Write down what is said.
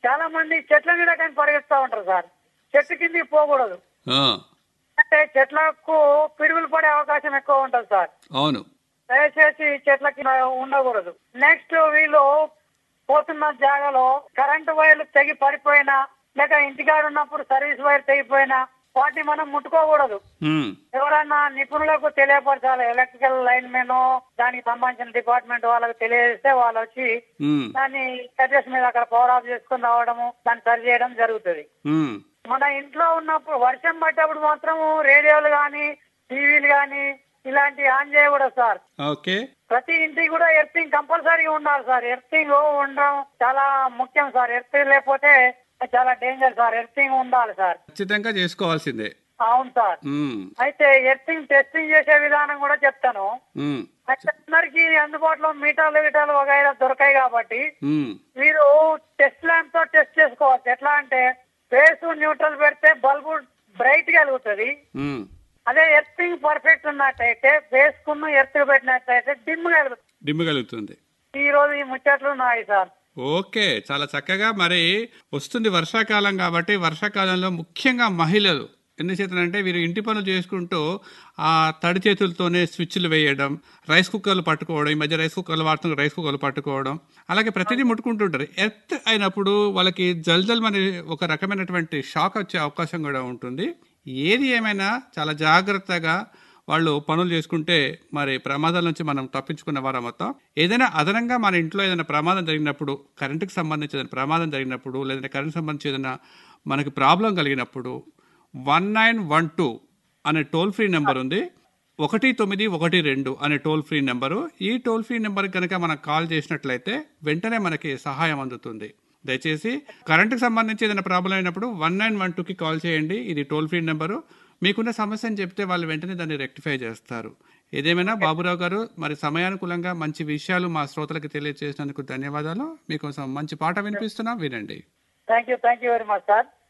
చాలా మంది చెట్ల మీద కానీ పరిగెత్తా ఉంటారు సార్ చెట్టు కిందికి పోకూడదు ఆ, అంటే చెట్లకు పిడుగులు పడే అవకాశం ఎక్కువ ఉంటుంది సార్ అవును దయచేసి చెట్ల కింద ఉండకూడదు నెక్స్ట్ వీళ్ళు పోతున్న జాగాలో కరెంటు వైర్లు తెగి పడిపోయినా లేక ఇంటికాడ ఉన్నప్పుడు సర్వీస్ వైర్ తెగిపోయినా వాటిని మనం ముట్టుకోకూడదు ఉమ్, ఎవరన్నా నిపుణులకు తెలియపరచాలి ఎలక్ట్రికల్ లైన్ మెన్ దానికి సంబంధించిన డిపార్ట్మెంట్ వాళ్ళకి తెలియజేస్తే వాళ్ళు వచ్చి ఉమ్, దాన్ని అడ్రస్ మీద అక్కడ పవర్ ఆఫ్ చేసుకుని రావడము దాన్ని సరి చేయడం జరుగుతుంది ఉమ్, మన ఇంట్లో ఉన్నప్పుడు వర్షం పడ్డప్పుడు మాత్రం రేడియోలు గాని టీవీలు గాని ఇలాంటి ఆన్ చేయకూడదు సార్ ఓకే ప్రతి ఇంటికి కూడా ఎర్తింగ్ కంపల్సరీగా ఉండాలి సార్ ఎర్తింగ్ ఉండడం చాలా ముఖ్యం సార్ ఎర్తింగ్ లేకపోతే చాలా డేంజర్ సార్ ఎర్తింగ్ ఉండాలి సార్ ఖచ్చితంగా చేసుకోవాల్సిందే అవును సార్ ఉమ్, అయితే ఎర్తింగ్ టెస్టింగ్ చేసే విధానం కూడా చెప్తాను ఉమ్, అయితే అందరికి అందుబాటులో మీటర్లు గిటాలు వగైరా దొరకాయి కాబట్టి ఉమ్, మీరు టెస్ట్ ల్యాంప్ తో టెస్ట్ చేసుకోవచ్చు ఎట్లా అంటే బేస్ న్యూట్రల్ పెడితే బల్బు బ్రైట్ గా వెలుగుతుంది ఉమ్. అదే ఎర్తింగ్ పర్ఫెక్ట్ ఉన్నట్టయితే బేస్ కున్న ఎర్త్ పెట్టినట్టయితే డిమ్ గా వెలుగుతుంది డిమ్ము కలుగుతుంది ఈ రోజు ఈ ముచ్చట్లు ఉన్నాయి సార్ ఓకే చాలా చక్కగా మరి వస్తుంది వర్షాకాలం కాబట్టి వర్షాకాలంలో ముఖ్యంగా మహిళలు ఎందుచేతనంటే వీరు ఇంటి పనులు చేసుకుంటూ ఆ తడి చేతులతోనే స్విచ్లు వేయడం రైస్ కుక్కర్లు పట్టుకోవడం ఈ మధ్య రైస్ కుక్కర్లు వాడుతున్న రైస్ కుక్కర్లు పట్టుకోవడం అలాగే ప్రతిదీ ముట్టుకుంటుంటారు ఎర్త్ అయినప్పుడు వాళ్ళకి జల్జల్ అనే ఒక రకమైనటువంటి షాక్ వచ్చే అవకాశం కూడా ఉంటుంది ఏది ఏమైనా చాలా జాగ్రత్తగా వాళ్ళు పనులు చేసుకుంటే మరి ప్రమాదాల నుంచి మనం తప్పించుకున్న వారం మొత్తం ఏదైనా అదనంగా మన ఇంట్లో ఏదైనా ప్రమాదం జరిగినప్పుడు కరెంటుకి సంబంధించి ఏదైనా ప్రమాదం జరిగినప్పుడు లేదంటే కరెంట్ సంబంధించి ఏదైనా మనకి ప్రాబ్లం కలిగినప్పుడు వన్ నైన్ వన్ టూ అనే టోల్ ఫ్రీ నెంబర్ ఉంది ఒకటి తొమ్మిది ఒకటి రెండు అనే టోల్ ఫ్రీ నెంబరు ఈ టోల్ ఫ్రీ నెంబర్ కనుక మనం కాల్ చేసినట్లయితే వెంటనే మనకి సహాయం అందుతుంది దయచేసి కరెంటుకి సంబంధించి ఏదైనా ప్రాబ్లం అయినప్పుడు వన్ నైన్ వన్ టూకి కాల్ చేయండి ఇది టోల్ ఫ్రీ నెంబరు మీకున్న సమస్యను చెప్తే వాళ్ళు వెంటనే దాన్ని రెక్టిఫై చేస్తారు ఏదేమైనా బాబురావు గారు మరి సమయానుకూలంగా మంచి విషయాలు మా శ్రోతలకు తెలియజేసినందుకు ధన్యవాదాలు మీకోసం మంచి పాట వినిపిస్తున్నా వినండి thank you thank you very much sir